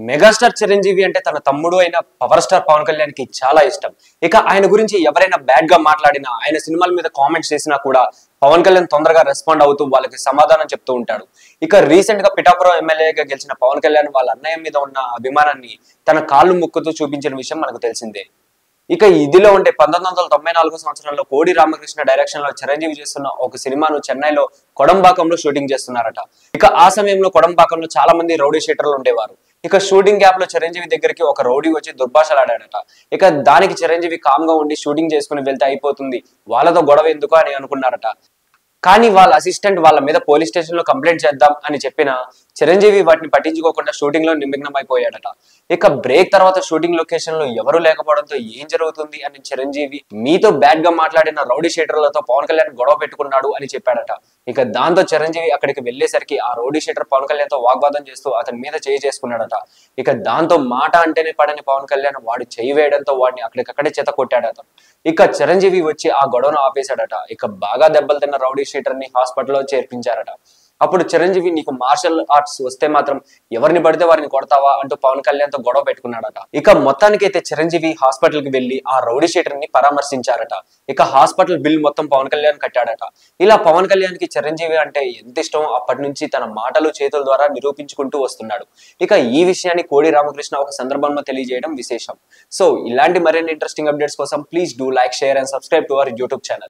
megastar Chiranjeevi అంటే తన తమ్ముడు అయిన పవర్ స్టార్ పవన్ కళ్యాణ్ కి చాలా ఇష్టం ఇక ఆయన గురించి ఎవరైనా బ్యాడ్ గా మాట్లాడినా ఆయన సినిమాల మీద కామెంట్స్ చేసినా కూడా పవన్ కళ్యాణ్ తొందరగా రెస్పాండ్ అవుతూ వాళ్ళకి సమాధానం చెప్తూ ఉంటాడు ఇక రీసెంట్ గా పిఠాపురం ఎమ్మెల్యేగా గెలిచిన పవన్ కళ్యాణ్ వాళ్ళ అన్నయ్య మీద ఉన్న అభిమానాన్ని తన కాళ్ళు ముక్కుతూ చూపించిన విషయం మనకు తెలిసిందే ఇక ఇదిలో ఉంటే పంతొమ్మిది వందల తొంభై నాలుగు సంవత్సరంలో కోడి రామకృష్ణ డైరెక్షన్ లో చిరంజీవి చేస్తున్న ఒక సినిమాను చెన్నైలో కొడంబాకంలో షూటింగ్ చేస్తున్నారట ఇక ఆ సమయంలో కొడంబాకంలో చాలా మంది రౌడీ షీటర్లు ఉండేవారు ఇక షూటింగ్ గ్యాప్ లో చిరంజీవి దగ్గరికి ఒక రౌడీ వచ్చి దుర్భాషలాడాడట ఇక దానికి చిరంజీవి కామ్ గా ఉండి షూటింగ్ చేసుకుని వెళ్తే అయిపోతుంది వాళ్ళతో గొడవ ఎందుకు అని అనుకున్నారట కానీ వాళ్ళ అసిస్టెంట్ వాళ్ళ మీద పోలీస్ స్టేషన్ లో కంప్లైంట్ చేద్దాం అని చెప్పిన చిరంజీవి వాటిని పట్టించుకోకుండా షూటింగ్ లో నిమగ్నం అయిపోయాడట ఇక బ్రేక్ తర్వాత షూటింగ్ లొకేషన్ లో ఎవరు లేకపోవడంతో ఏం జరుగుతుంది అని చిరంజీవి మీతో బ్యాడ్ గా మాట్లాడిన రౌడీ షీటర్లతో పవన్ కళ్యాణ్ గొడవ పెట్టుకున్నాడు అని చెప్పాడట ఇక దాంతో చిరంజీవి అక్కడికి వెళ్లేసరికి ఆ రౌడీ షీటర్ పవన్ కళ్యాణ్ తో వాగ్వాదం చేస్తూ అతని మీద చేయి చేసుకున్నాడట ఇక దాంతో మాట అంటేనే పడని పవన్ కళ్యాణ్ వాడు చేయి వేయడంతో వాడిని అక్కడికక్కడే చేత కొట్టాడట ఇక చిరంజీవి వచ్చి ఆ గొడవను ఆపేశాడట ఇక బాగా దెబ్బలు తిన్న రౌడీ షీటర్ ని హాస్పిటల్లో చేర్పించారట అప్పుడు చిరంజీవి నీకు మార్షల్ ఆర్ట్స్ వస్తే మాత్రం ఎవరిని పడితే వారిని కొడతావా అంటూ పవన్ కళ్యాణ్ తో గొడవ పెట్టుకున్నాడట ఇక మొత్తానికి అయితే చిరంజీవి హాస్పిటల్ కి వెళ్లి ఆ రౌడీ షీటర్ ని పరామర్శించారట ఇక హాస్పిటల్ బిల్ మొత్తం పవన్ కళ్యాణ్ కట్టాడట ఇలా పవన్ కళ్యాణ్ కి చిరంజీవి అంటే ఎంత ఇష్టం అప్పటి నుంచి తన మాటలు చేతుల ద్వారా నిరూపించుకుంటూ వస్తున్నాడు ఇక ఈ విషయాన్ని కోడి రామకృష్ణ ఒక సందర్భంలో తెలియజేయడం విశేషం సో ఇలాంటి మరిన్ని ఇంట్రెస్టింగ్ అప్డేట్స్ కోసం please do like share and subscribe to our YouTube channel